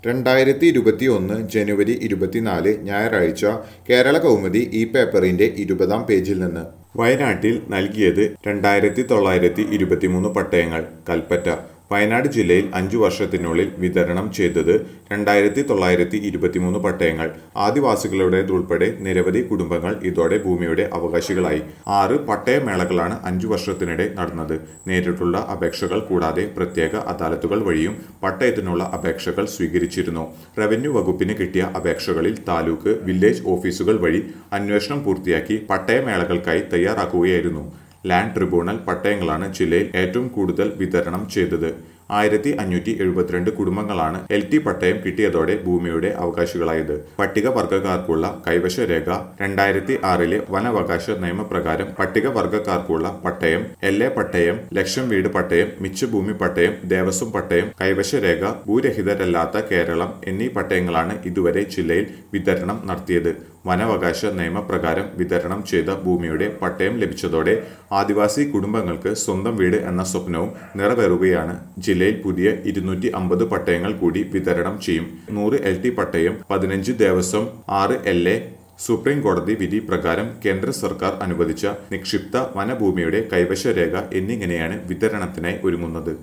രണ്ടായിരത്തി ഇരുപത്തി ഒന്ന് ജനുവരി ഇരുപത്തിനാല് ഞായറാഴ്ച കേരള കൗമുദി ഈ പേപ്പറിന്റെ ഇരുപതാം പേജിൽ നിന്ന് വയനാട്ടിൽ നൽകിയത് രണ്ടായിരത്തി തൊള്ളായിരത്തി ഇരുപത്തിമൂന്ന് പട്ടയങ്ങൾ കൽപ്പറ്റ വയനാട് ജില്ലയിൽ അഞ്ചു വർഷത്തിനുള്ളിൽ വിതരണം ചെയ്തത് രണ്ടായിരത്തി തൊള്ളായിരത്തി ഇരുപത്തിമൂന്ന് പട്ടയങ്ങൾ ആദിവാസികളുടേതുൾപ്പെടെ നിരവധി കുടുംബങ്ങൾ ഇതോടെ ഭൂമിയുടെ അവകാശികളായി ആറ് പട്ടയമേളകളാണ് അഞ്ചു വർഷത്തിനിടെ നടന്നത് നേരിട്ടുള്ള അപേക്ഷകൾ കൂടാതെ പ്രത്യേക അദാലത്തുകൾ വഴിയും പട്ടയത്തിനുള്ള അപേക്ഷകൾ സ്വീകരിച്ചിരുന്നു റവന്യൂ വകുപ്പിന് കിട്ടിയ അപേക്ഷകളിൽ താലൂക്ക് വില്ലേജ് ഓഫീസുകൾ വഴി അന്വേഷണം പൂർത്തിയാക്കി പട്ടയമേളകൾക്കായി തയ്യാറാക്കുകയായിരുന്നു ലാൻഡ് ട്രിബ്യൂണൽ പട്ടയങ്ങളാണ് ജില്ലയിൽ ഏറ്റവും കൂടുതൽ വിതരണം ചെയ്തത് ആയിരത്തി അഞ്ഞൂറ്റി എഴുപത്തിരണ്ട് കുടുംബങ്ങളാണ് എൽ ടി പട്ടയം കിട്ടിയതോടെ ഭൂമിയുടെ അവകാശികളായത് പട്ടികവർഗക്കാർക്കുള്ള കൈവശ രേഖ രണ്ടായിരത്തി ആറിലെ വനാവകാശ നിയമപ്രകാരം പട്ടികവർഗക്കാർക്കുള്ള പട്ടയം എൽ എ പട്ടയം ലക്ഷം വീട് പട്ടയം മിച്ചഭൂമി പട്ടയം ദേവസ്വം പട്ടയം കൈവശ രേഖ ഭൂരഹിതരല്ലാത്ത കേരളം എന്നീ പട്ടയങ്ങളാണ് ഇതുവരെ ജില്ലയിൽ വിതരണം നടത്തിയത് വനാവകാശ നിയമപ്രകാരം വിതരണം ചെയ്ത ഭൂമിയുടെ പട്ടയം ലഭിച്ചതോടെ ആദിവാസി കുടുംബങ്ങൾക്ക് സ്വന്തം വീട് എന്ന സ്വപ്നവും നിറവേറുകയാണ് ജില്ലയിൽ പുതിയ ഇരുന്നൂറ്റി അമ്പത് പട്ടയങ്ങൾ കൂടി വിതരണം ചെയ്യും നൂറ് എൽ ടി പട്ടയം പതിനഞ്ച് ദേവസ്വം ആറ് എൽ എ സുപ്രീം കോടതി വിധി പ്രകാരം കേന്ദ്ര സർക്കാർ അനുവദിച്ച നിക്ഷിപ്ത വനഭൂമിയുടെ കൈവശ രേഖ എന്നിങ്ങനെയാണ് വിതരണത്തിനായി ഒരുങ്ങുന്നത്